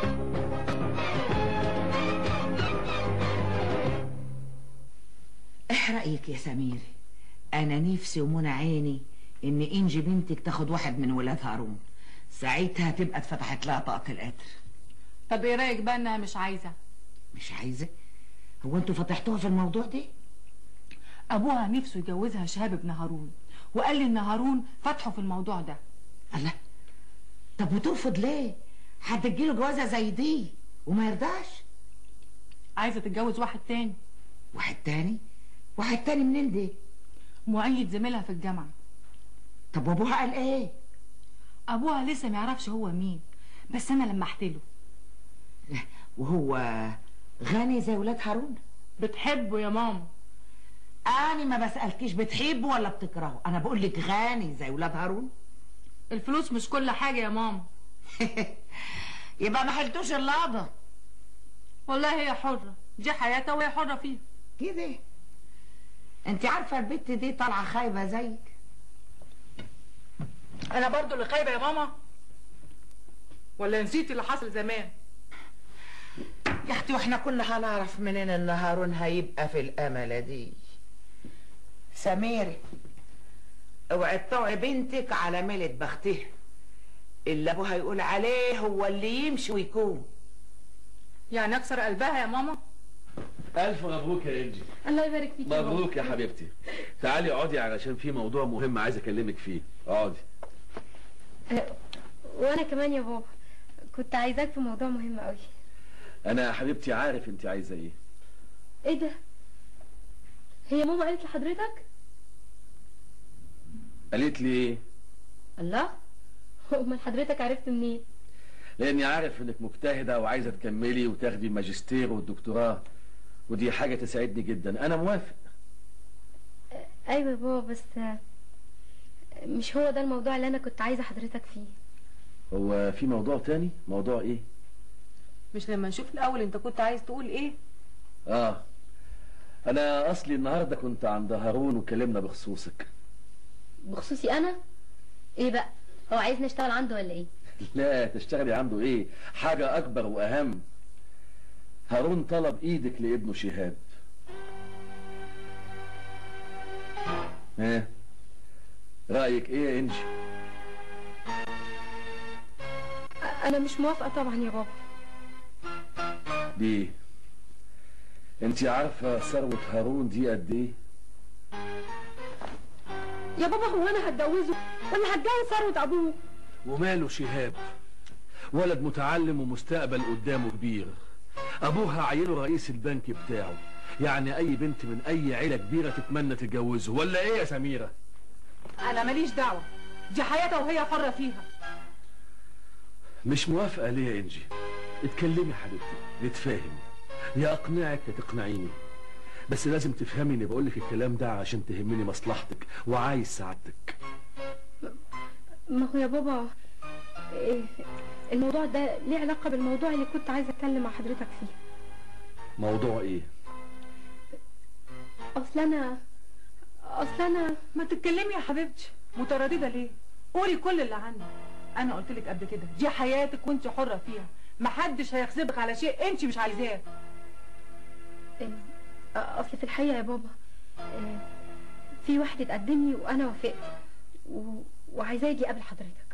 ايه رأيك يا سمير انا نفسي ومنى عيني ان انجي بنتك تاخد واحد من ولاد هارون ساعتها تبقى اتفتحت لها طاقة القدر طب ايه رايك بقى انها مش عايزه مش عايزة هو انتوا فتحتوها في الموضوع ده ابوها نفسه يجوزها شهاب ابن هارون وقال لي ان هارون فتحه في الموضوع ده الله طب وترفض ليه هتجيله جوازة زي دي وما يرضاش عايزه تتجوز واحد تاني واحد تاني واحد تاني منين دي مؤيد زميلها في الجامعه طب وابوها قال ايه ابوها لسه ما يعرفش هو مين بس انا لمحت له وهو غني زي ولاد هارون بتحبه يا ماما انا ما بسألكيش بتحبه ولا بتكرهه انا بقول لك غني زي ولاد هارون الفلوس مش كل حاجه يا ماما يبقى ما حلتوش اللقطة والله هي حره دي حياتها وهي حره فيها كده انت عارفة البت دي طالعة خايبة زيك انا برضو اللي خايبه يا ماما ولا نسيت اللي حصل زمان يا اختي واحنا كنا هنعرف منين ان هارون هيبقى في الاملة دي سميري اوعي تطوعي بنتك على ميلة بختها اللي ابوها يقول عليه هو اللي يمشي ويكون يعني اكسر قلبها يا ماما ألف مبروك يا إنجي الله يبارك فيك يا بابا. مبروك يا حبيبتي تعالي اقعدي علشان في موضوع مهم عايز أكلمك فيه اقعدي آه، وانا كمان يا بابا كنت عايزاك في موضوع مهم قوي أنا يا حبيبتي عارف أنت عايزة إيه ايه ده هي ماما قالت لحضرتك قالت لي إيه الله امال حضرتك عرفت منين لأني عارف إنك مجتهدة وعايزة تكملي وتاخدي الماجستير والدكتوراه ودي حاجة تسعدني جدا أنا موافق ايوه يا بابا بس آه، مش هو ده الموضوع اللي انا كنت عايزه حضرتك فيه هو في موضوع تاني موضوع إيه مش لما نشوف الاول انت كنت عايز تقول ايه آه أنا أصلي النهاردة كنت عند هارون وكلمنا بخصوصك بخصوصي انا ايه بقى هو عايزني اشتغل عنده ولا ايه لا تشتغلي عنده ايه حاجة اكبر واهم هارون طلب ايدك لابنه شهاب ها رأيك ايه يا انجي انا مش موافقه طبعا يا بابا ليه انت عارفة ثروة هارون دي قد ايه يا بابا هو انا هتجوزه ولا هتجوز ثروه ابوه وماله شهاب ولد متعلم ومستقبل قدامه كبير ابوها عينه رئيس البنك بتاعه يعني اي بنت من اي عيله كبيره تتمنى تتجوزه ولا ايه يا سميره انا ماليش دعوه دي حياتها وهي حره فيها مش موافقه ليه يا انجي اتكلمي يا حبيبتي نتفاهم يا اقنعك يا تقنعيني بس لازم تفهمي اني بقول لك الكلام ده عشان تهمني مصلحتك وعايز سعادتك ما هو يا بابا إيه، الموضوع ده ليه علاقة بالموضوع اللي كنت عايزة اتكلم مع حضرتك فيه موضوع ايه اصل انا اصل انا ما تتكلمي يا حبيبتي متردده ليه قولي كل اللي عندك انا قلت لك قبل كده دي حياتك وانت حره فيها محدش هيغصبك على شيء انت مش عايزاه إيه، اصل في الحقيقة يا بابا إيه، في واحد اتقدم لي وانا وافقت و... وعايزاه يجي قبل حضرتك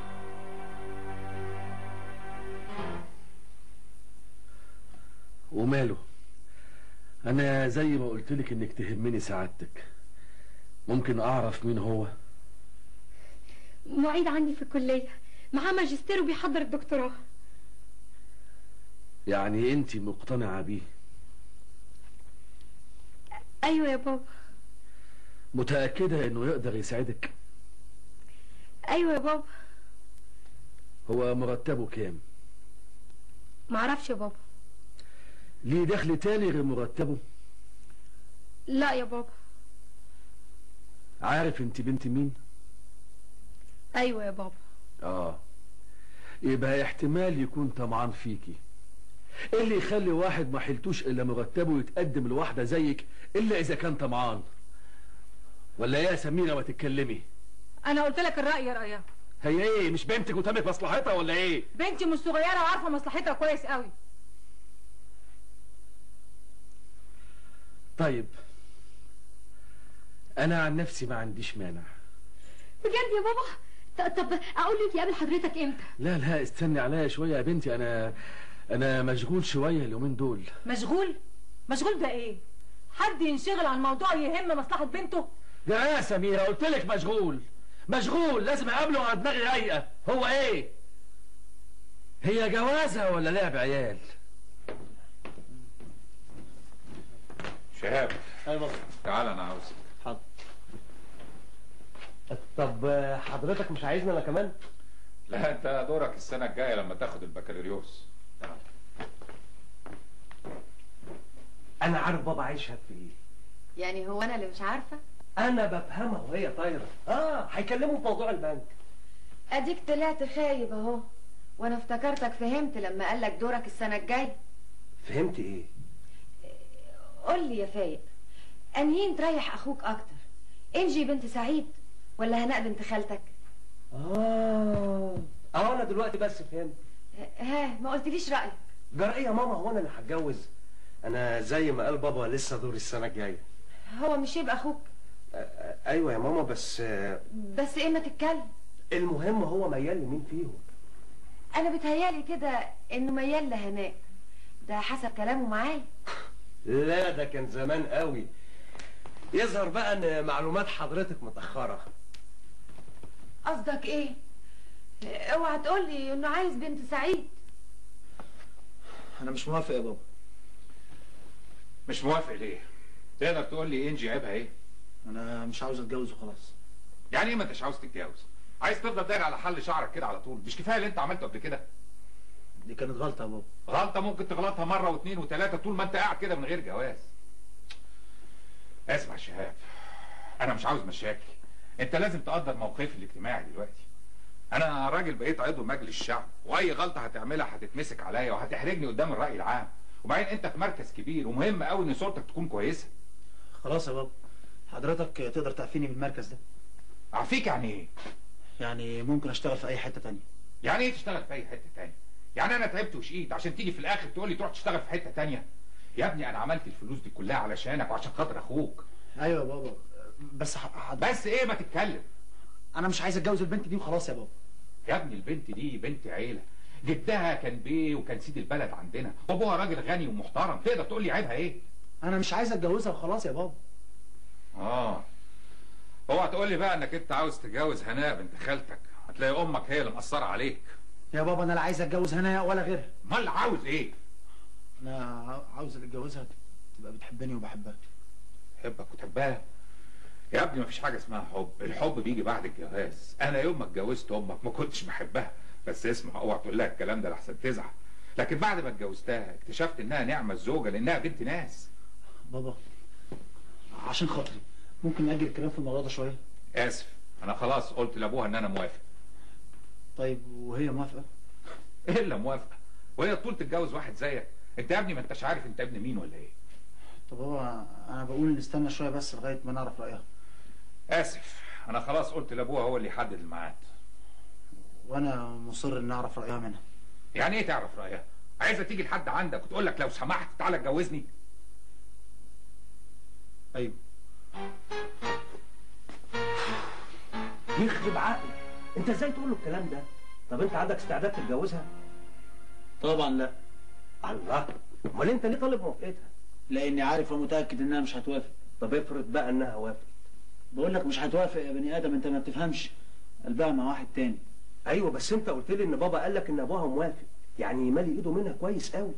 وماله انا زي ما قلت لك انك تهمني سعادتك ممكن اعرف مين هو معيد عندي في الكلية معاه ماجستير وبيحضر الدكتوراه يعني انت مقتنعه بيه ايوه يا بابا متاكده انه يقدر يساعدك ايوه يا بابا هو مرتبه كام معرفش يا بابا ليه دخل تاني غير مرتبه لا يا بابا عارف انت بنت مين ايوه يا بابا اه يبقى احتمال يكون طمعان فيكي ايه اللي يخلي واحد ما حلتوش الا مرتبه يتقدم لواحده زيك الا اذا كان طمعان ولا ايه يا سميره ما تتكلمي انا قلت لك الراي يا رايه هي ايه مش بنتك وتمك مصلحتها ولا ايه بنتي مش صغيره وعارفه مصلحتها كويس قوي طيب انا عن نفسي ما عنديش مانع بجد يا بابا ط- طب اقول لك يقابل حضرتك امتى لا لا استني عليا شويه يا بنتي انا انا مشغول شويه اليومين دول مشغول مشغول ده ايه حد ينشغل عن موضوع يهم مصلحه بنته ده يا سميره قلت لك مشغول مشغول لازم اقابله على دماغي رايقه هو ايه هي جوازه ولا لعب عيال شهاب ايوه بابا تعال انا عاوزك حاضر طب حضرتك مش عايزني انا كمان لا انت دورك السنه الجايه لما تاخد البكالوريوس تعال. انا عارف بابا عايز شهاب في ايه يعني هو انا اللي مش عارفه انا بفهمها وهي طايره اه هيكلموا في موضوع البنك اديك طلعت خايب اهو وانا افتكرتك فهمت لما قالك دورك السنه الجايه فهمت ايه قول لي يا فايق انهين تريح اخوك اكتر انجي بنت سعيد ولا هناء بنت خالتك اه اه انا دلوقتي بس فهمت ها ما قلتليش رايك جرى ايه يا ماما هو انا اللي هتجوز انا زي ما قال بابا لسه دوري السنه الجايه هو مش يبقى اخوك آه، آه، ايوه يا ماما بس آه، بس ايه ما تتكلم المهم هو ميال لمين فيهم انا بتهيالي كده انه ميال لهناء ده حسب كلامه معايا لا ده كان زمان قوي يظهر بقى ان معلومات حضرتك متاخره قصدك ايه اوعى تقول لي انه عايز بنت سعيد انا مش موافق يا بابا مش موافق ليه تقدر تقول لي انجي عيبها ايه انا مش عاوز اتجوز وخلاص يعني ايه ما انتش عاوز تتجوز عايز تفضل داير على حل شعرك كده على طول مش كفايه اللي انت عملته قبل كده دي كانت غلطه يا بابا غلطه ممكن تغلطها مره واثنين وثلاثه طول ما انت قاعد كده من غير جواز اسمع يا شهاب انا مش عاوز مشاكل انت لازم تقدر موقفي الاجتماعي دلوقتي انا راجل بقيت عضو مجلس الشعب واي غلطه هتعملها هتتمسك عليا وهتحرجني قدام الراي العام وبعدين انت في مركز كبير ومهم قوي ان صورتك تكون كويسه خلاص يا بابا حضرتك تقدر تعفيني من المركز ده اعفيك يعني ايه يعني ممكن اشتغل في اي حته تانية يعني ايه تشتغل في اي حته تانية يعني انا تعبت وشقيت عشان تيجي في الاخر تقول لي تروح تشتغل في حته تانية يا ابني انا عملت الفلوس دي كلها علشانك وعشان خاطر اخوك ايوه يا بابا بس ح... ح... بس ايه ما تتكلم انا مش عايز اتجوز البنت دي وخلاص يا بابا يا ابني البنت دي بنت عيله جدها كان بيه وكان سيد البلد عندنا وابوها راجل غني ومحترم تقدر تقول لي عيبها ايه انا مش عايز اتجوزها وخلاص يا بابا اه اوعى تقول لي بقى انك انت عاوز تتجوز هناء بنت خالتك هتلاقي امك هي اللي مقصره عليك يا بابا انا لا عايز اتجوز هناء ولا غيرها امال عاوز ايه انا ع- عاوز اللي اتجوزها تبقى بتحبني وبحبها تحبك وتحبها يا ابني مفيش حاجه اسمها حب الحب بيجي بعد الجواز انا يوم ما اتجوزت امك ما كنتش بحبها بس اسمع اوعى تقول لها الكلام ده لحسن تزعل لكن بعد ما اتجوزتها اكتشفت انها نعمه الزوجه لانها بنت ناس بابا عشان خاطري ممكن نأجل الكلام في الموضوع ده شويه اسف انا خلاص قلت لابوها ان انا موافق طيب وهي موافقه الا موافقه وهي طول تتجوز واحد زيك انت يا ابني ما انتش عارف انت ابن مين ولا ايه طب بابا انا بقول نستنى شويه بس لغايه ما نعرف رايها اسف انا خلاص قلت لابوها هو اللي يحدد الميعاد وانا مصر ان اعرف رايها منها يعني ايه تعرف رايها عايزه تيجي لحد عندك وتقول لك لو سمحت تعالى اتجوزني ايوه يخرب عقلك انت ازاي تقول له الكلام ده طب انت عندك استعداد تتجوزها طبعا لا الله امال انت ليه طالب موافقتها لاني عارف ومتاكد انها مش هتوافق طب افرض بقى انها وافقت بقول لك مش هتوافق يا بني ادم انت ما بتفهمش قلبها مع واحد تاني ايوه بس انت قلت لي ان بابا قال لك ان ابوها موافق يعني مالي ايده منها كويس قوي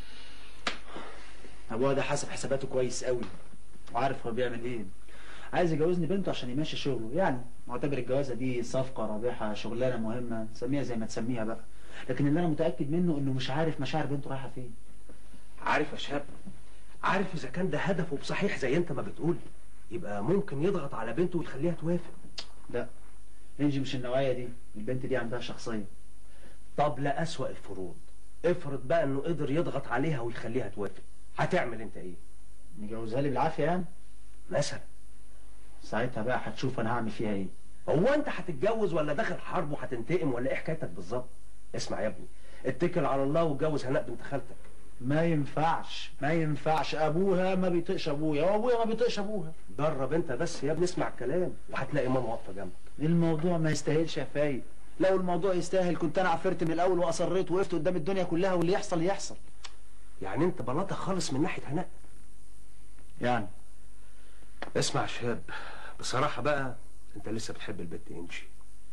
ابوها ده حاسب حساباته كويس قوي وعارف هو بيعمل ايه عايز يجوزني بنته عشان يمشي شغله يعني معتبر الجوازه دي صفقه رابحه شغلانه مهمه سميها زي ما تسميها بقى لكن اللي انا متاكد منه انه مش عارف مشاعر بنته رايحه فين عارف يا شاب عارف اذا كان ده هدفه بصحيح زي انت ما بتقول يبقى ممكن يضغط على بنته وتخليها توافق لا انجي مش النوعيه دي البنت دي عندها شخصيه طب لا اسوأ الفروض افرض بقى انه قدر يضغط عليها ويخليها توافق هتعمل انت ايه نجوزها لي بالعافيه يعني مثلا ساعتها بقى هتشوف انا هعمل فيها ايه هو انت هتتجوز ولا داخل حرب وهتنتقم ولا ايه حكايتك بالظبط اسمع يا ابني اتكل على الله واتجوز هناء بنت خالتك ما ينفعش ما ينفعش ابوها ما بيطيقش ابويا وابويا ما بيطيقش ابوها جرب انت بس يا ابني اسمع الكلام وهتلاقي ماما واقفه جنبك الموضوع ما يستاهلش يا فايق لو الموضوع يستاهل كنت انا عفرت من الاول واصريت وقفت قدام الدنيا كلها واللي يحصل يحصل يعني انت بلاطه خالص من ناحيه هناء يعني اسمع يا شهاب بصراحه بقى انت لسه بتحب البت انجي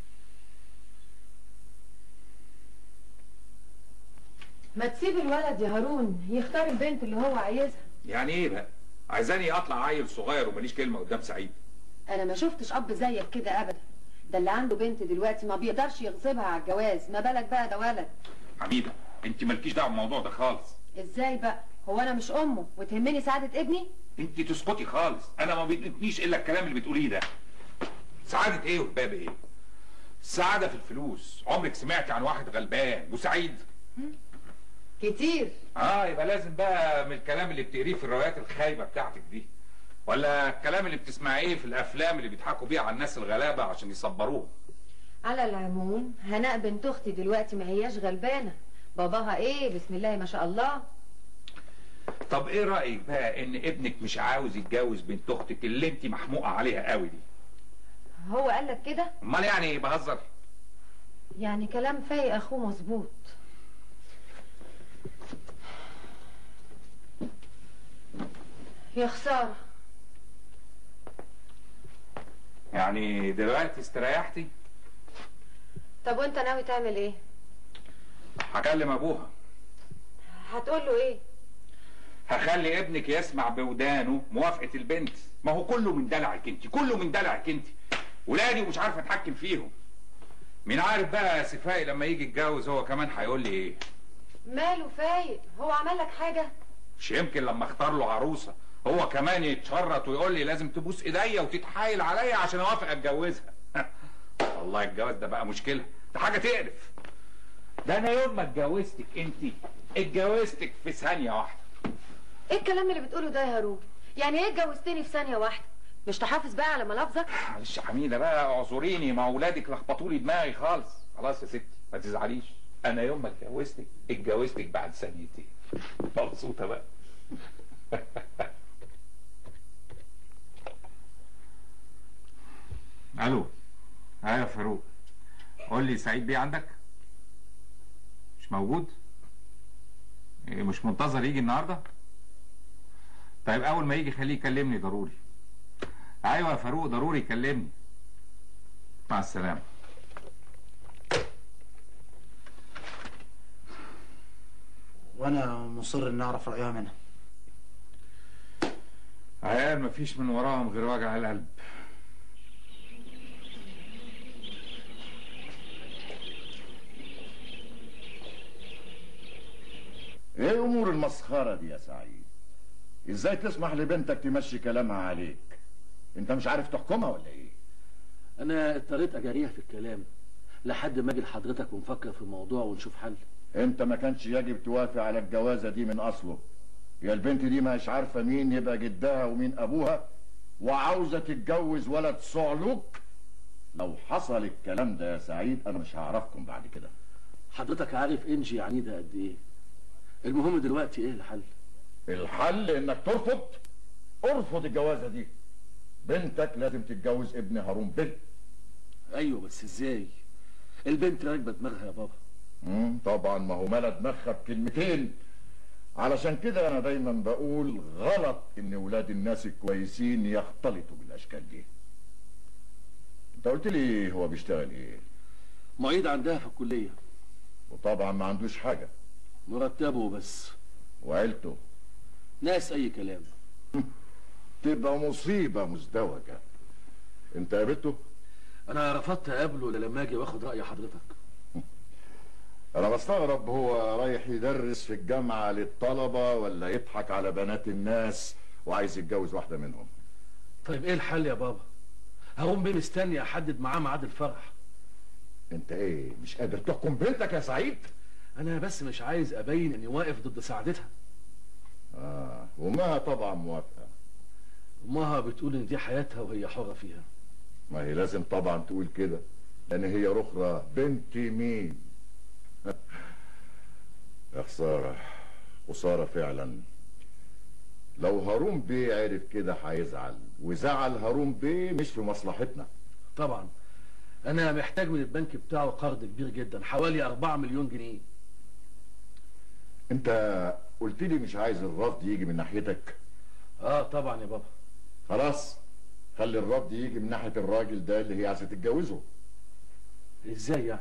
ما تسيب الولد يا هارون يختار البنت اللي هو عايزها يعني ايه بقى عايزاني اطلع عيل صغير وماليش كلمه قدام سعيد انا ما شفتش اب زيك كده ابدا ده اللي عنده بنت دلوقتي ما بيقدرش يغصبها على الجواز ما بالك بقى ده ولد حميده انت مالكيش دعوه بالموضوع ده خالص ازاي بقى هو انا مش امه وتهمني سعاده ابني انت تسكتي خالص انا ما بيدنيش الا الكلام اللي بتقوليه ده سعاده ايه وهباب ايه السعاده في الفلوس عمرك سمعتي عن واحد غلبان وسعيد كتير اه يبقى لازم بقى من الكلام اللي بتقريه في الروايات الخايبه بتاعتك دي ولا الكلام اللي بتسمعيه في الافلام اللي بيضحكوا بيها على الناس الغلابه عشان يصبروهم على العموم هناء بنت اختي دلوقتي ما هياش غلبانه باباها ايه بسم الله ما شاء الله طب ايه رايك بقى ان ابنك مش عاوز يتجوز بنت اختك اللي انت محموقه عليها قوي دي هو قال لك كده امال يعني بهزر يعني كلام فايق اخوه مظبوط يا خساره يعني دلوقتي استريحتي طب وانت ناوي تعمل ايه هكلم ابوها هتقول له ايه هخلي ابنك يسمع بودانه موافقه البنت ما هو كله من دلعك انت كله من دلعك انت ولادي ومش عارف اتحكم فيهم مين عارف بقى يا سفاي لما يجي يتجوز هو كمان هيقول لي ايه ماله فايق هو عمل لك حاجه مش يمكن لما اختار له عروسه هو كمان يتشرط ويقول لي لازم تبوس ايديا وتتحايل عليا عشان اوافق اتجوزها والله الجواز ده بقى مشكله ده حاجه تقرف ده انا يوم ما اتجوزتك انت اتجوزتك في ثانيه واحده ايه الكلام اللي بتقوله ده يا هارون يعني ايه اتجوزتني في ثانيه واحده مش تحافظ بقى على ملافظك معلش يا حميده بقى اعذريني ما اولادك لخبطوا لي دماغي خالص خلاص يا ستي ما تزعليش انا يوم ما اتجوزتك اتجوزتك بعد ثانيتين مبسوطه بقى الو ايوه يا فاروق قول لي سعيد بيه عندك مش موجود إيه مش منتظر يجي النهارده طيب اول ما يجي خليه يكلمني ضروري ايوه يا فاروق ضروري يكلمني مع السلامه وانا مصر ان اعرف رايها منها عيال مفيش من وراهم غير وجع القلب ايه امور المسخره دي يا سعيد ازاي تسمح لبنتك تمشي كلامها عليك انت مش عارف تحكمها ولا ايه انا اضطريت اجاريها في الكلام لحد ما اجي لحضرتك ونفكر في الموضوع ونشوف حل انت ما كانش يجب توافق على الجوازه دي من اصله يا البنت دي مش عارفه مين يبقى جدها ومين ابوها وعاوزه تتجوز ولد صعلوك لو حصل الكلام ده يا سعيد انا مش هعرفكم بعد كده حضرتك عارف انجي عنيدة قد ايه المهم دلوقتي ايه الحل الحل انك ترفض ارفض الجوازه دي بنتك لازم تتجوز ابن هارون بيه ايوه بس ازاي البنت راكبه دماغها يا بابا مم، طبعا ما هو ملا دماغها بكلمتين علشان كده انا دايما بقول غلط ان ولاد الناس الكويسين يختلطوا بالاشكال دي انت قلت لي هو بيشتغل ايه معيد عندها في الكليه وطبعا ما عندوش حاجه مرتبه بس وعيلته ناس اي كلام تبقى مصيبه مزدوجه انت قابلته انا رفضت اقابله إلا لما اجي واخد راي حضرتك انا بستغرب هو رايح يدرس في الجامعه للطلبه ولا يضحك على بنات الناس وعايز يتجوز واحده منهم طيب ايه الحل يا بابا هقوم بيه مستني احدد معاه ميعاد الفرح انت ايه مش قادر تحكم بنتك يا سعيد انا بس مش عايز ابين اني واقف ضد سعادتها اه وما طبعا موافقه امها بتقول ان دي حياتها وهي حره فيها ما هي لازم طبعا تقول كده لان هي رخرة بنت مين يا خسارة خسارة فعلا لو هارون بيه عرف كده هيزعل وزعل هارون بيه مش في مصلحتنا طبعا انا محتاج من البنك بتاعه قرض كبير جدا حوالي 4 مليون جنيه انت قلت لي مش عايز الرفض يجي من ناحيتك اه طبعا يا بابا خلاص خلي الرفض يجي من ناحية الراجل ده اللي هي عايزة تتجوزه ازاي يعني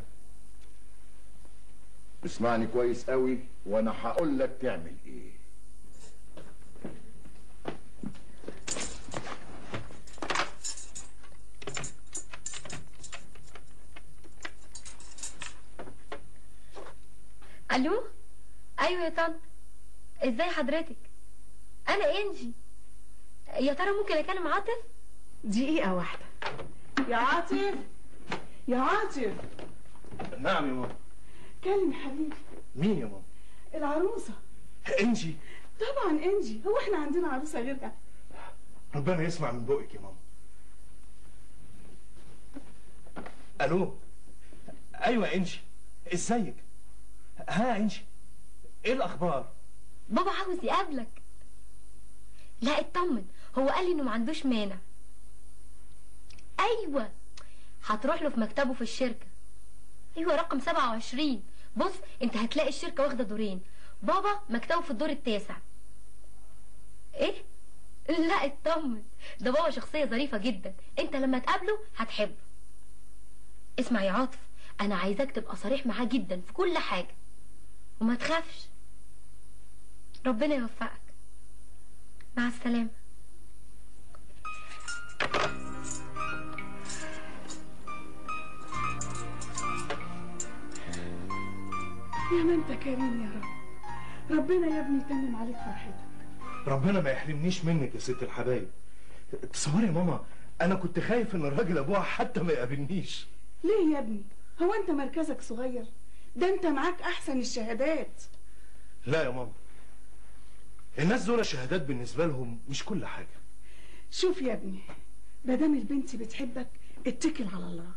اسمعني كويس قوي وانا هقول لك تعمل ايه الو ايوه يا طنط ازاي حضرتك انا انجي يا ترى ممكن اكلم عاطف دقيقة واحدة يا عاطف يا عاطف نعم يا ماما كلم حبيبي مين يا ماما العروسة انجي طبعا انجي هو احنا عندنا عروسة غيرها ربنا يسمع من بقك يا ماما الو ايوه انجي ازيك ها انجي ايه الاخبار بابا عاوز يقابلك لا اطمن هو قال لي انه ما عندوش مانع ايوه هتروح له في مكتبه في الشركه ايوه رقم 27 بص انت هتلاقي الشركه واخده دورين بابا مكتبه في الدور التاسع ايه لا اطمن ده بابا شخصيه ظريفه جدا انت لما تقابله هتحبه اسمع يا عاطف انا عايزاك تبقى صريح معاه جدا في كل حاجه وما تخافش ربنا يوفقك مع السلامه يا ما انت كريم يا رب ربنا يا ابني يتمم عليك فرحتك ربنا ما يحرمنيش منك يا ست الحبايب تصوري يا ماما انا كنت خايف ان الراجل ابوها حتى ما يقابلنيش ليه يا ابني هو انت مركزك صغير ده انت معاك احسن الشهادات لا يا ماما الناس دول شهادات بالنسبه لهم مش كل حاجه شوف يا ابني مادام البنت بتحبك اتكل على الله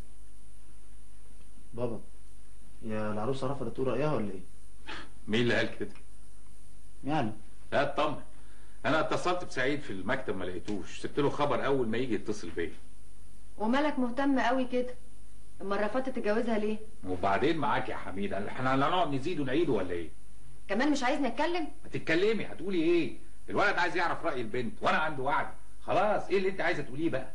بابا يا العروسه رفضت تقول رايها ولا ايه مين اللي قال كده؟ يعني لا اطمن انا اتصلت بسعيد في المكتب ما لقيتوش سبت له خبر اول ما يجي يتصل بيا ومالك مهتم قوي كده المرة فاتت تتجوزها ليه وبعدين معاك يا حميد احنا هنقعد نزيد ونعيد ولا ايه؟ كمان مش عايزني اتكلم ما تتكلمي هتقولي ايه؟ الولد عايز يعرف راي البنت وانا عنده وعد خلاص ايه اللي انت عايزه تقوليه بقى؟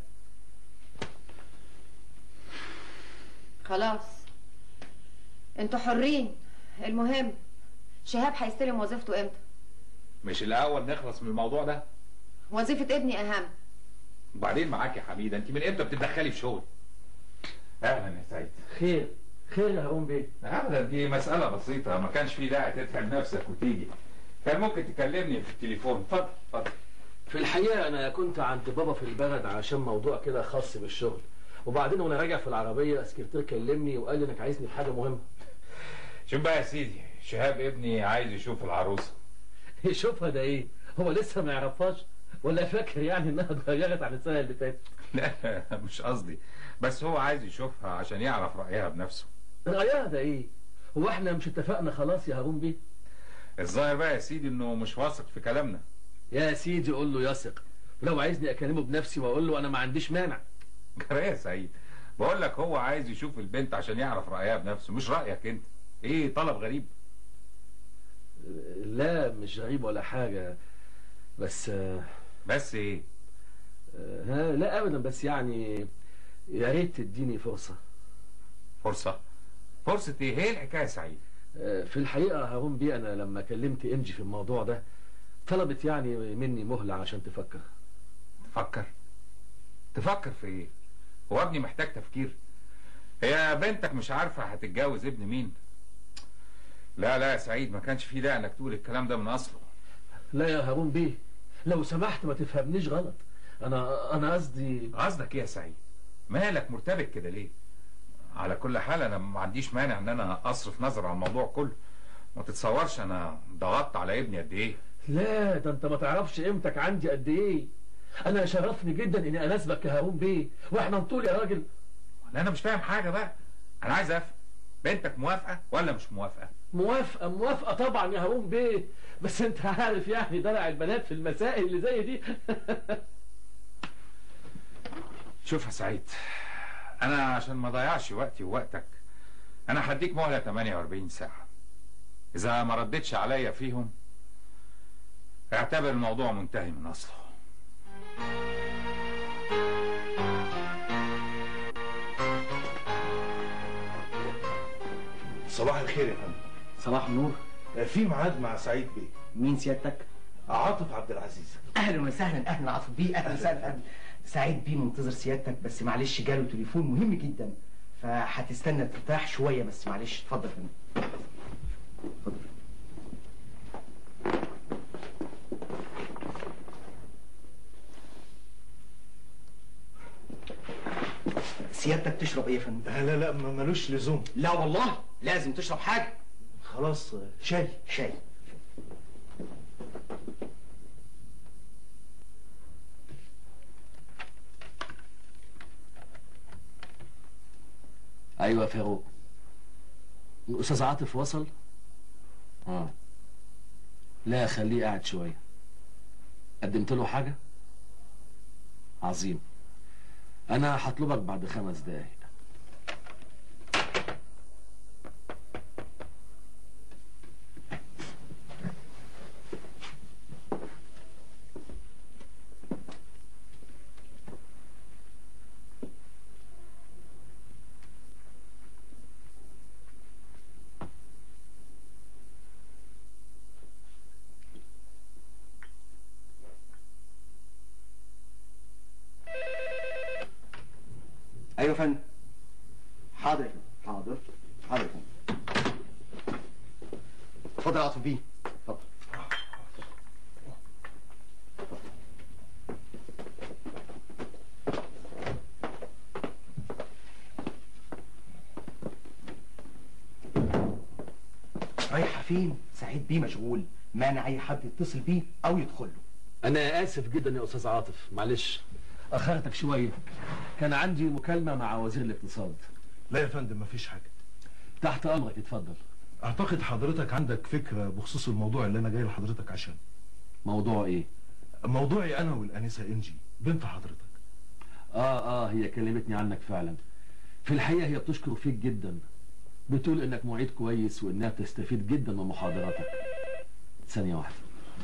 خلاص انتوا حرين المهم شهاب هيستلم وظيفته امتى مش الاول نخلص من الموضوع ده وظيفة ابني اهم وبعدين معاك يا حميده انت من امتى بتتدخلي في شغل اهلا يا سعيد خير خير يا هارون بيه ابدا دي مساله بسيطه ما كانش في داعي تتعب نفسك وتيجي كان ممكن تكلمني في التليفون اتفضل اتفضل في الحقيقة أنا كنت عند بابا في البلد عشان موضوع كده خاص بالشغل وبعدين وأنا راجع في العربية السكرتير كلمني وقال لي إنك عايزني في حاجة مهمة شوف بقى يا سيدي شهاب ابني عايز يشوف العروسه يشوفها ده إيه؟ هو لسه ما يعرفهاش ولا فاكر يعني إنها اتغيرت عن السنة اللي فاتت لا مش قصدي بس هو عايز يشوفها عشان يعرف رايها بنفسه رأيها ده إيه؟ هو إحنا مش اتفقنا خلاص يا هارون بيه؟ الظاهر بقى يا سيدي انه مش واثق في كلامنا يا سيدي قول له يثق ولو عايزني أكلمه بنفسي وأقول له أنا ما عنديش مانع جرى يا سعيد بقول لك هو عايز يشوف البنت عشان يعرف رايها بنفسه مش رايك انت ايه طلب غريب لا مش غريب ولا حاجة بس آه، بس ايه آه، ها لا أبدا بس يعني يا ريت تديني فرصة فرصه فرصه ايه هي الحكايه يا سعيد آه، في الحقيقة هارون بيه أنا لما كلمت إنجي في الموضوع ده طلبت يعني مني مهلة عشان تفكر تفكر تفكر في ايه هو ابني محتاج تفكير هي بنتك مش عارفه هتتجوز ابن مين لا لا يا سعيد ما كانش في داعي انك تقول الكلام ده من اصله لا يا هارون بيه لو سمحت ما تفهمنيش غلط أنا أنا قصدي قصدك ايه يا سعيد مالك مرتبك كده ليه على كل حال انا ما عنديش مانع ان انا اصرف نظر على الموضوع كله ما تتصورش انا ضغطت على ابني قد ايه لا ده أنت ما تعرفش قيمتك عندي قد إيه انا يشرفني جدا اني اناسبك يا هارون بيه واحنا نطول يا راجل لا انا مش فاهم حاجه بقى انا عايز افهم بنتك موافقه ولا مش موافقه موافقة موافقة طبعا يا هارون بيه بس انت عارف يعني دلع البنات في المسائل اللي زي دي شوف يا سعيد انا عشان ما اضيعش وقتي ووقتك انا هديك مهله 48 ساعه اذا ما ردتش عليا فيهم اعتبر الموضوع منتهي من اصله صباح الخير يا فندم صباح النور في ميعاد مع سعيد بيه مين سيادتك؟ عاطف عبد العزيز اهلا وسهلا اهلا عاطف بيه اهلا وسهلا أهلاً. سعيد بيه منتظر سيادتك بس معلش جاله تليفون مهم جدا فهتستنى ترتاح شويه بس معلش اتفضل يا فندم سيادتك تشرب ايه يا فندم؟ لا لا لا ما- ملوش لزوم لا والله لازم تشرب حاجه خلاص شاي شاي ايوه يا فاروق الاستاذ عاطف وصل اه لا خليه قاعد شويه قدمت له حاجه عظيم انا هطلبك بعد خمس دقايق ايوه يا فندم حاضر يا فندم. حاضر حاضر يا فندم اتفضل يا عاطف بيه اتفضل رايحه فين سعيد بيه مشغول مانع اي حد يتصل بيه او يدخل له انا اسف جدا يا استاذ عاطف معلش اخرتك شويه كان عندي مكالمه مع وزير الاقتصاد لا يا فندم مفيش حاجه تحت امرك اتفضل اعتقد حضرتك عندك فكره بخصوص الموضوع اللي انا جاي لحضرتك عشان موضوع ايه موضوعي انا والانسه انجي بنت حضرتك اه اه هي كلمتني عنك فعلا في الحقيقه هي بتشكر فيك جدا بتقول انك معيد كويس وانها بتستفيد جدا من محاضراتك ثانيه واحده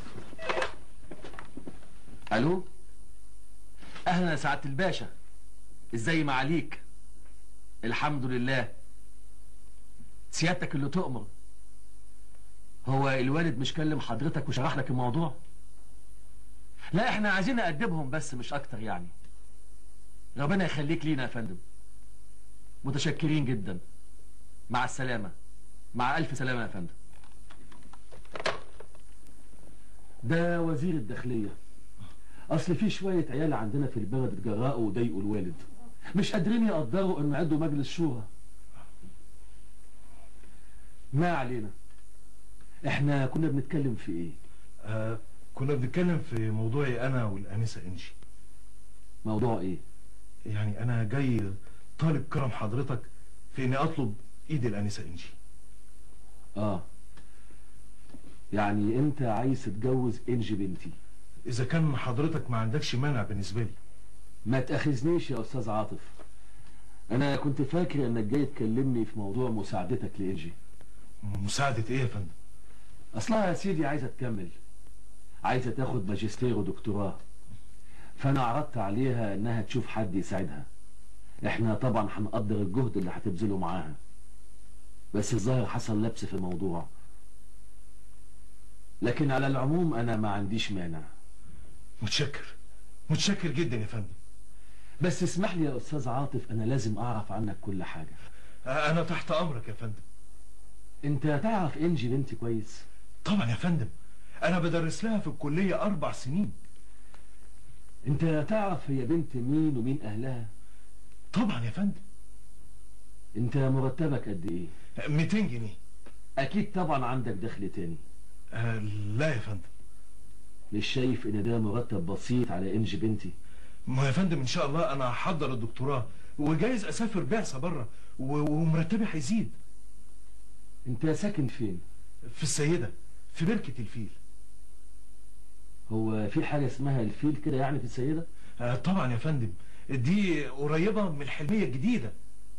الو اهلا يا سعاده الباشا ازاي معاليك الحمد لله سيادتك اللي تؤمر هو الوالد مش كلم حضرتك وشرح لك الموضوع لا احنا عايزين نأدبهم بس مش اكتر يعني ربنا يخليك لينا يا فندم متشكرين جدا مع السلامة مع ألف سلامة يا فندم ده وزير الداخلية أصل في شوية عيال عندنا في البلد اتجرأوا وضايقوا الوالد مش قادرين يقدروا إنه عندوا مجلس شورى ما علينا احنا كنا بنتكلم في ايه آه كنا بنتكلم في موضوعي انا والانسه انجي موضوع ايه يعني انا جاي طالب كرم حضرتك في اني اطلب ايد الانسه انجي اه يعني انت عايز تتجوز انجي بنتي اذا كان حضرتك ما عندكش مانع بالنسبه لي ما تأخذنيش يا أستاذ عاطف أنا كنت فاكر إنك جاي تكلمني في موضوع مساعدتك لإنجي مساعدة إيه يا فندم؟ أصلها يا سيدي عايزة تكمل عايزة تاخد ماجستير ودكتوراه فأنا عرضت عليها إنها تشوف حد يساعدها إحنا طبعا هنقدر الجهد اللي هتبذله معاها بس الظاهر حصل لبس في الموضوع لكن على العموم أنا ما عنديش مانع متشكر متشكر جدا يا فندم بس اسمح لي يا أستاذ عاطف أنا لازم أعرف عنك كل حاجة أنا تحت أمرك يا فندم أنت تعرف إنجي بنتي كويس طبعا يا فندم أنا بدرس لها في الكلية أربع سنين أنت تعرف هي بنت مين ومين أهلها طبعا يا فندم أنت مرتبك قد إيه 200 جنيه أكيد طبعا عندك دخل تاني آه لا يا فندم مش شايف ان ده مرتب بسيط على انجي بنتي ما يا فندم ان شاء الله انا هحضر الدكتوراه وجايز اسافر بعثه بره و- ومرتبي هيزيد انت ساكن فين في السيده في بركه الفيل هو في حاجه اسمها الفيل كده يعني في السيده آه طبعا يا فندم دي قريبه من الحلميه الجديده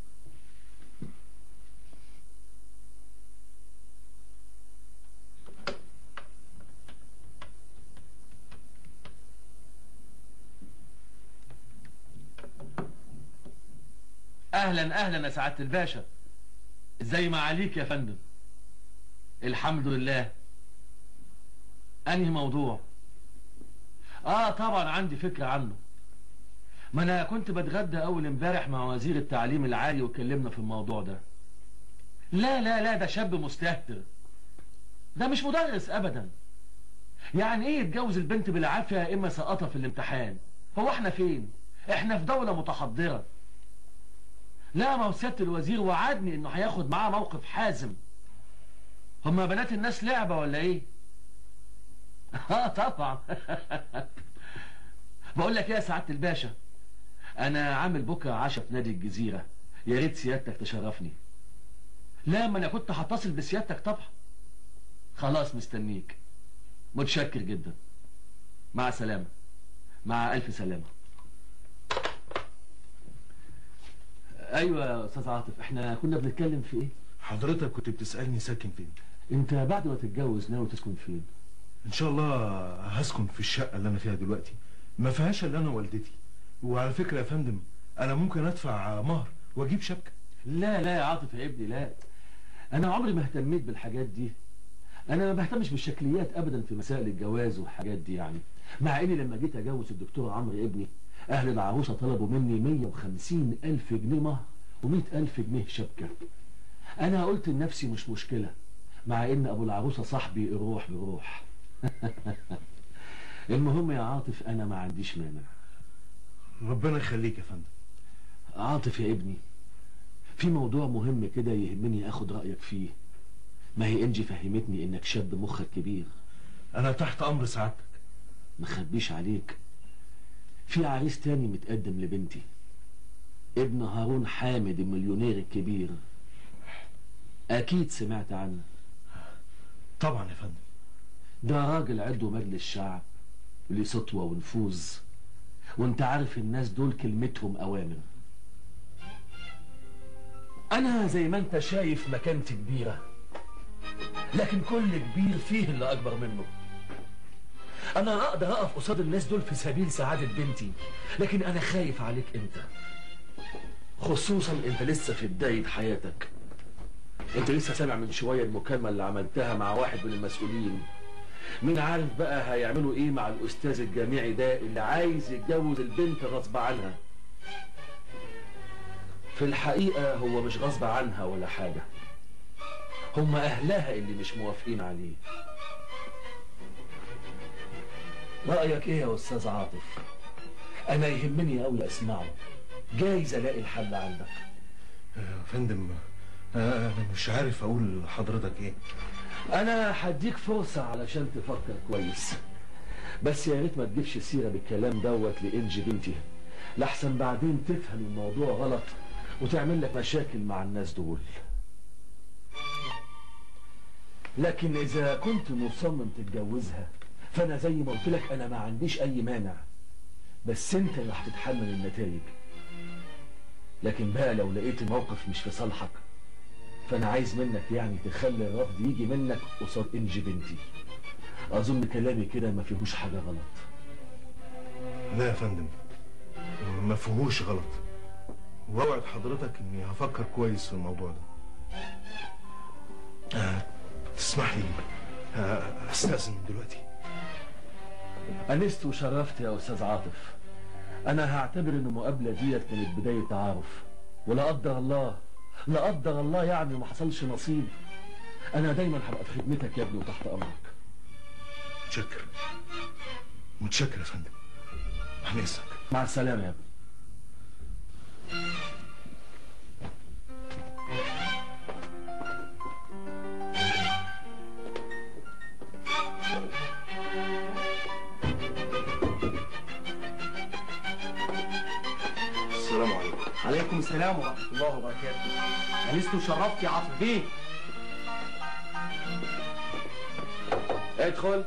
اهلا اهلا يا سعاده الباشا ازاي ما عليك يا فندم الحمد لله انهي موضوع اه طبعا عندي فكره عنه ما انا كنت بتغدى اول امبارح مع وزير التعليم العالي واتكلمنا في الموضوع ده لا لا لا ده شاب مستهتر ده مش مدرس ابدا يعني ايه يتجوز البنت بالعافيه يا اما سقطها في الامتحان هو احنا فين احنا في دوله متحضره لا ما هو سياده الوزير وعدني انه هياخد معاه موقف حازم هما بنات الناس لعبه ولا ايه اه طبعا بقول لك ايه يا سعاده الباشا انا عامل بكره عشاء في نادي الجزيره يا ريت سيادتك تشرفني لا ما انا كنت هتصل بسيادتك طبعا خلاص مستنيك متشكر جدا مع السلامه مع الف سلامه ايوه يا استاذ عاطف احنا كنا بنتكلم في ايه حضرتك كنت بتسالني ساكن فين انت بعد ما تتجوز ناوي تسكن فين ان شاء الله هسكن في الشقه اللي انا فيها دلوقتي ما فيهاش الا انا ووالدتي وعلى فكره يا فندم انا ممكن ادفع مهر واجيب شبكه لا لا يا عاطف يا ابني لا انا عمري ما اهتميت بالحاجات دي انا ما بهتمش بالشكليات ابدا في مسائل الجواز والحاجات دي يعني مع اني لما جيت اجوز الدكتور عمرو ابني اهل العروسه طلبوا مني 150 الف جنيه مهر و100 الف جنيه شبكه انا قلت لنفسي مش مشكله مع ان ابو العروسه صاحبي الروح بروح المهم يا عاطف انا ما عنديش مانع ربنا يخليك يا فندم عاطف يا ابني في موضوع مهم كده يهمني اخد رايك فيه ما هي انجي فهمتني انك شاب مخك كبير انا تحت امر سعادتك ما خبيش عليك في عريس تاني متقدم لبنتي ابن هارون حامد المليونير الكبير اكيد سمعت عنه طبعا يا فندم ده راجل عنده مجلس شعب ليه سطوة ونفوذ وانت عارف الناس دول كلمتهم اوامر انا زي ما انت شايف مكانتي كبيرة لكن كل كبير فيه اللي اكبر منه انا اقدر اقف قصاد الناس دول في سبيل سعادة بنتي لكن انا خايف عليك انت خصوصا انت لسه في بداية حياتك انت لسه سامع من شوية المكالمة اللي عملتها مع واحد من المسؤولين مين عارف بقى هيعملوا ايه مع الاستاذ الجامعي ده اللي عايز يتجوز البنت غصب عنها في الحقيقة هو مش غصب عنها ولا حاجة هم اهلها اللي مش موافقين عليه رأيك ايه يا استاذ عاطف انا يهمني قوي اسمعه جايز الاقي الحل عندك يا فندم آه، انا مش عارف اقول لحضرتك ايه انا هديك فرصة علشان تفكر كويس بس يا ريت ما تجيبش سيرة بالكلام دوت لإنجي بنتي لحسن بعدين تفهم الموضوع غلط وتعمل لك مشاكل مع الناس دول لكن إذا كنت مصمم تتجوزها فأنا زي ما قلت لك أنا ما عنديش أي مانع بس أنت اللي هتتحمل النتائج لكن بقى لو لقيت الموقف مش في صالحك فأنا عايز منك يعني تخلي الرفض يجي منك قصاد إنجي بنتي أظن كلامي كده ما فيهوش حاجة غلط لا يا فندم ما فيهوش غلط واوعد حضرتك اني هفكر كويس في الموضوع ده آه، تسمح لي آه، استاذن دلوقتي أنست وشرفت يا أستاذ عاطف أنا هعتبر إن المقابلة ديت كانت بداية تعارف ولا قدر الله لا قدر الله يعني ما حصلش نصيب أنا دايما هبقى في خدمتك يا ابني وتحت أمرك متشكر متشكر يا فندم عن اذنك مع السلامة يا ابني السلام ورحمه الله وبركاته انست وشرفت يا عاطف بيه ادخل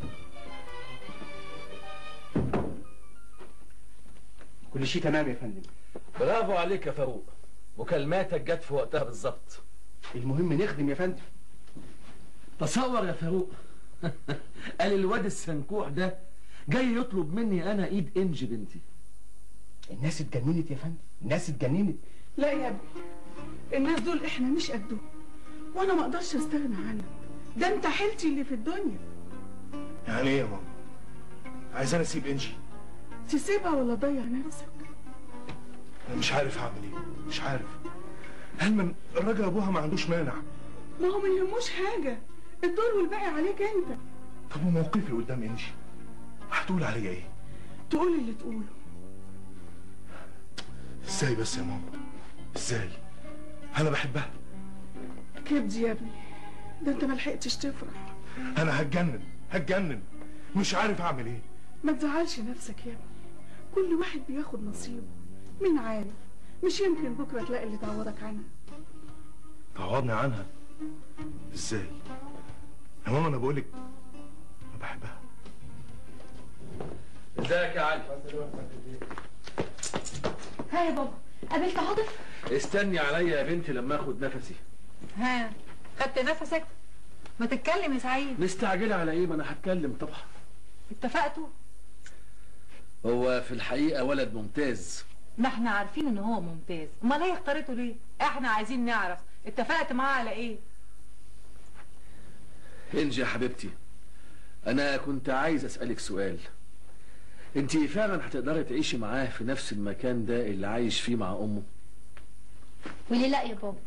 كل شيء تمام يا فندم برافو عليك يا فاروق مكالماتك جت في وقتها بالظبط المهم نخدم يا فندم تصور يا فاروق قال الواد السنكوح ده جاي يطلب مني انا ايد انجي بنتي الناس اتجننت يا فندم الناس اتجننت لا يا ابني الناس دول احنا مش قدهم وانا ما اقدرش استغنى عنك ده انت حيلتي اللي في الدنيا يعني ايه يا ماما عايزاني اسيب انجي تسيبها ولا تضيع نفسك انا مش عارف اعمل ايه مش عارف هل من الراجل ابوها ما عندوش مانع ما هو ما يهموش حاجه الدور والباقي عليك انت طب وموقفي قدام انجي هتقول عليا ايه تقول اللي تقوله ازاي بس يا ماما ازاي انا بحبها كبدي يا ابني ده انت ما لحقتش تفرح انا هتجنن هتجنن مش عارف اعمل ايه ما تزعلش نفسك يا ابني كل واحد بياخد نصيبه مين عارف مش يمكن بكره تلاقي اللي تعوضك عنها تعوضني عنها ازاي يا ماما انا بقولك انا بحبها ازيك يا علي ها يا بابا قابلت عاطف استني عليا يا بنتي لما اخد نفسي ها خدت نفسك ما تتكلم يا سعيد مستعجله على ايه ما انا هتكلم طبعا اتفقتوا هو في الحقيقة ولد ممتاز ما احنا عارفين ان هو ممتاز امال هي اختارته ليه احنا عايزين نعرف اتفقت معاه على ايه انجي يا حبيبتي انا كنت عايز اسألك سؤال انت فعلا هتقدري تعيشي معاه في نفس المكان ده اللي عايش فيه مع امه وليه لا يا بابا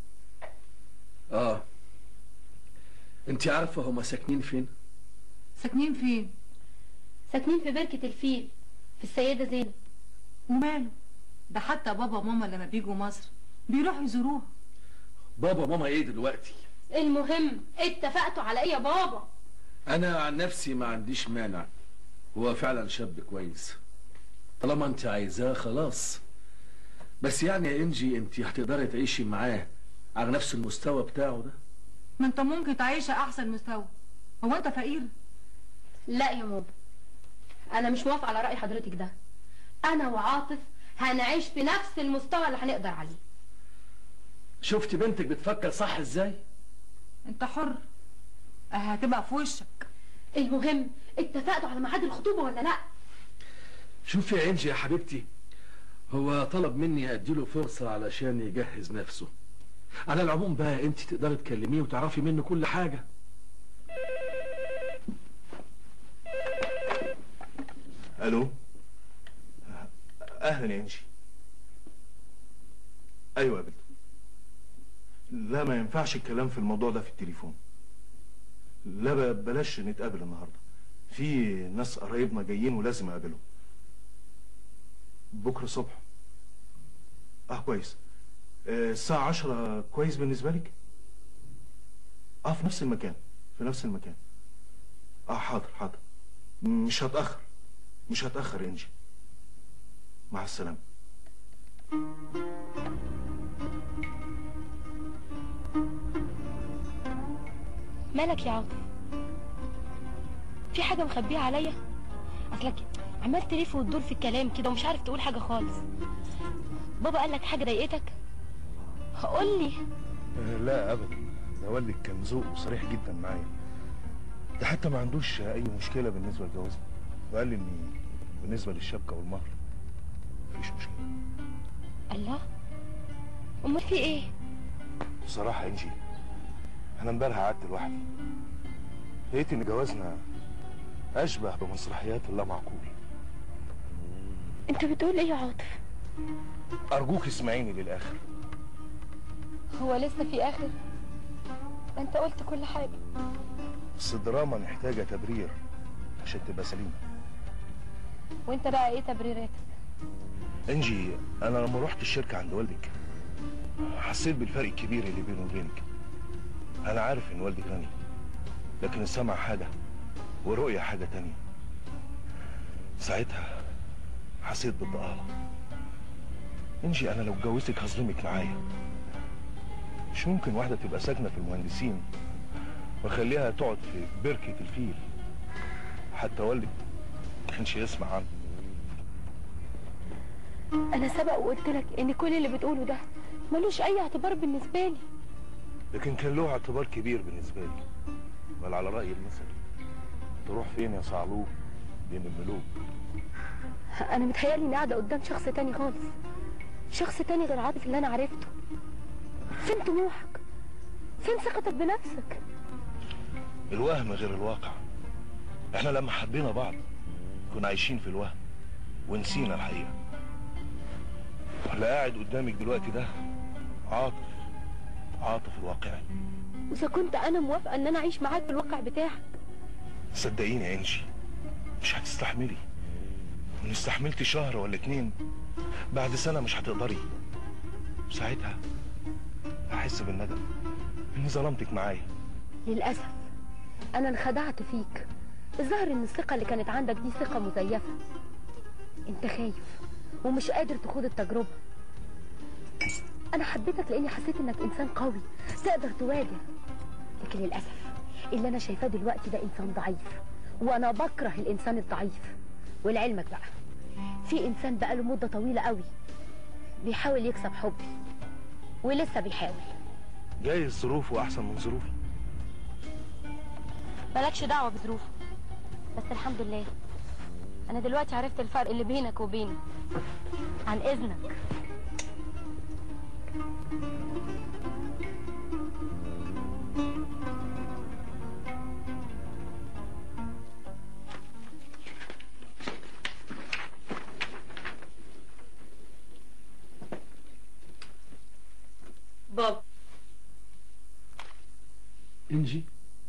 اه انت عارفة هما ساكنين فين ساكنين فين ساكنين في بركة الفيل في السيدة زينب وماله ده حتى بابا وماما لما بيجوا مصر بيروحوا يزوروها بابا ماما ايه دلوقتي المهم اتفقتوا على ايه يا بابا انا عن نفسي ما عنديش مانع هو فعلا شاب كويس طالما انت عايزاه خلاص بس يعني يا انجي انت هتقدري تعيشي معاه على نفس المستوى بتاعه ده ما انت ممكن تعيشها احسن مستوى هو انت فقير لا يا بابا انا مش موافقة على رأي حضرتك ده انا وعاطف هنعيش في نفس المستوى اللي هنقدر عليه شفت بنتك بتفكر صح ازاي انت حر اه هتبقى في وشك المهم اتفقتوا على ميعاد الخطوبة ولا لا شوفي يا انجي يا حبيبتي هو طلب مني اديله فرصة علشان يجهز نفسه على العموم بقى انت تقدري تكلميه وتعرفي منه كل حاجة الو اهلا يا انجي ايوه يا بنت لا ما ينفعش الكلام في الموضوع ده في التليفون لا ب- بلاش نتقابل النهارده في ناس قرايبنا جايين ولازم اقابلهم بكره الصبح اه كويس آه، الساعة عشرة كويس بالنسبة لك؟ اه في نفس المكان في نفس المكان اه حاضر حاضر مش هتأخر مش هتأخر انجي مع السلامة مالك يا عاطف في حاجة مخبيها عليا اصلك عمال تلف وتدور في الكلام كده ومش عارف تقول حاجة خالص بابا قال لك حاجة ضايقتك قول لي لا ابدا ده والدك كان ذوقه صريح جدا معايا ده حتى ما عندوش اي مشكله بالنسبه لجوازنا وقال لي ان بالنسبه للشبكه والمهر مفيش مشكله الله امال في ايه بصراحه يا انجي انا امبارح قعدت لوحدي لقيت ان جوازنا اشبه بمسرحيات اللا معقول انت بتقول ايه يا عاطف ارجوك اسمعيني للاخر هو لسه في اخر انت قلت كل حاجة بس الدراما محتاجه تبرير عشان تبقى سليمه وانت بقى ايه تبريراتك انجي انا لما رحت الشركه عند والدك حسيت بالفرق الكبير اللي بينه وبينك انا عارف ان والدك غني لكن السمع حاجه ورؤيه حاجه تانية ساعتها حسيت بالضآلة انجي انا لو اتجوزتك هظلمك معايا مش ممكن واحده تبقى ساكنه في المهندسين واخليها تقعد في بركه الفيل حتى والدك ما كانش يسمع عنه انا سبق وقلت لك ان كل اللي بتقوله ده ملوش اي اعتبار بالنسبه لي لكن كان له اعتبار كبير بالنسبه لي بل على راي المثل تروح فين يا صعلوك بين الملوك انا متهيالي اني قاعده قدام شخص تاني خالص شخص تاني غير عاطف اللي انا عرفته فين طموحك فين ثقتك بنفسك الوهم غير الواقع احنا لما حبينا بعض كنا عايشين في الوهم ونسينا الحقيقه اللي قاعد قدامك دلوقتي ده عاطف عاطف الواقعي واذا كنت انا موافقه ان انا اعيش معاك في الواقع بتاعك صدقيني يا انجي مش هتستحملي وان استحملتي شهر ولا اتنين بعد سنة مش هتقدري ساعتها هحس بالندم اني ظلمتك معايا للاسف انا انخدعت فيك الظاهر ان الثقه اللي كانت عندك دي ثقه مزيفه انت خايف ومش قادر تخوض التجربه انا حبيتك لاني حسيت انك انسان قوي تقدر تواجه لكن للاسف اللي انا شايفاه دلوقتي ده انسان ضعيف وانا بكره الانسان الضعيف ولعلمك بقى في انسان بقاله مده طويله قوي بيحاول يكسب حبي ولسه بيحاول جايز ظروفه احسن من ظروفي مالكش دعوه بظروفه بس الحمد لله انا دلوقتي عرفت الفرق اللي بينك وبينه عن اذنك بابا انجي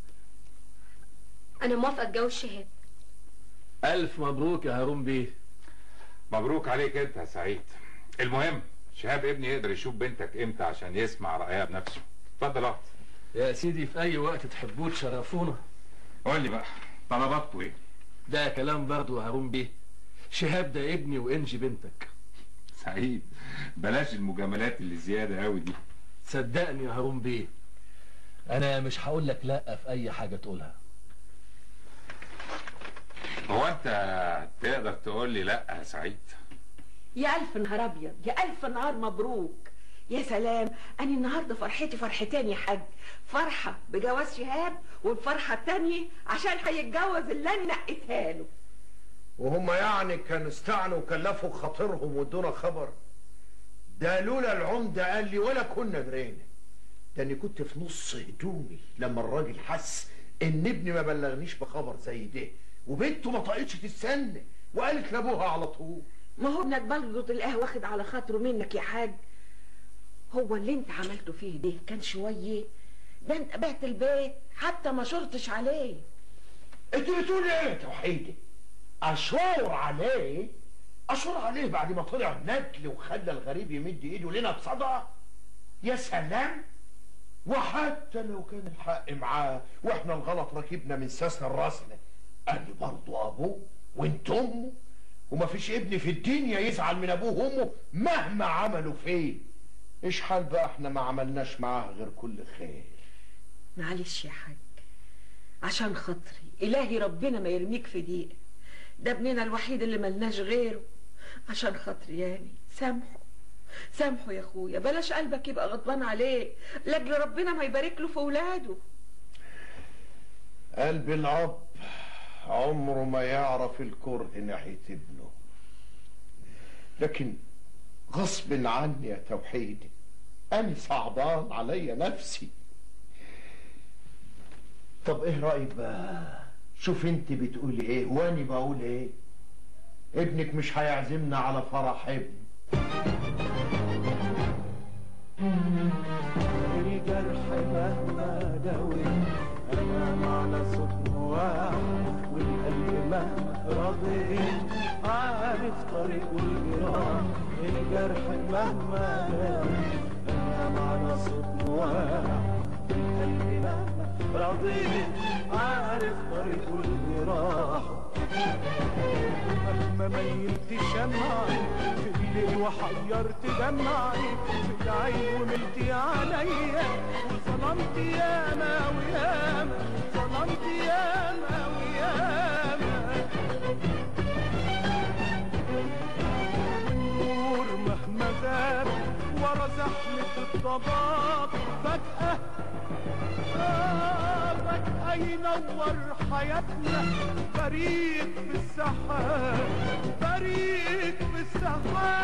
انا موافقه اتجوز شهاب الف مبروك يا هارون بيه مبروك عليك انت يا سعيد المهم شهاب ابني يقدر يشوف بنتك امتى عشان يسمع رايها بنفسه اتفضل اقعد يا سيدي في اي وقت تحبوه تشرفونا قول لي بقى طلباتكم ايه ده كلام برضه يا هارون بيه شهاب ده ابني وانجي بنتك سعيد بلاش المجاملات اللي زياده قوي دي صدقني يا هارون بيه انا مش هقول لك لا في اي حاجه تقولها هو انت تقدر تقول لي لا يا سعيد يا ألف نهار أبيض يا ألف نهار مبروك يا سلام أنا النهاردة فرحتي فرحتين يا حاج فرحة بجواز شهاب والفرحة التانية عشان هيتجوز اللي أنا نقيتها له وهم يعني كانوا استعنوا وكلفوا خاطرهم وادونا خبر ده لولا العمدة قال لي ولا كنا درينا ده اني كنت في نص هدومي لما الراجل حس ان ابني ما بلغنيش بخبر زي ده وبنته ما طاقتش تستنى وقالت لابوها على طول ما هو ابنك بلغة القهوة واخد على خاطره منك يا حاج هو اللي انت عملته فيه ده كان شوية ده انت بعت البيت حتى ما شرطش عليه انت بتقول ايه يا توحيدي اشور عليه اشور عليه بعد ما طلع ندل وخلى الغريب يمد ايده لنا بصدى يا سلام وحتى لو كان الحق معاه واحنا الغلط راكبنا من ساسنا لراسنا قال لي برضه ابوه وانت امه ومفيش ابن في الدنيا يزعل من ابوه وامه مهما عملوا فيه ايش حال بقى احنا ما عملناش معاه غير كل خير معلش يا حاج عشان خاطري إلهي ربنا ما يرميك في ضيق ده ابننا الوحيد اللي ملناش غيره عشان خاطري يعني سامحه سامحه يا اخويا بلاش قلبك يبقى غضبان عليه لاجل ربنا ما يبارك له في ولاده قلب الاب عمره ما يعرف الكره ناحيه ابنه لكن غصب عني يا توحيدي انا صعبان عليا نفسي طب ايه رايك بقى شوف انت بتقولي ايه وانا بقول ايه ابنك مش هيعزمنا على فرح ابن الجرح مهما داوي انا معنى صوت واحد والقلب مهما رضي عارف طريق الجراح الجرح مهما داوي انا معنى صوت واحد والقلب مهما رضي عارف طريق الجراح مهما ميلت شمعي في الليل ليه وحيرت دمعي في العين وملتي عليا وظلمت ياما وياما ظلمت ياما وياما والنور مهما غاب ورا زحمة الضباب فجأة آه فجأة ينور حياتنا فريق في السحاب فريق في السحاب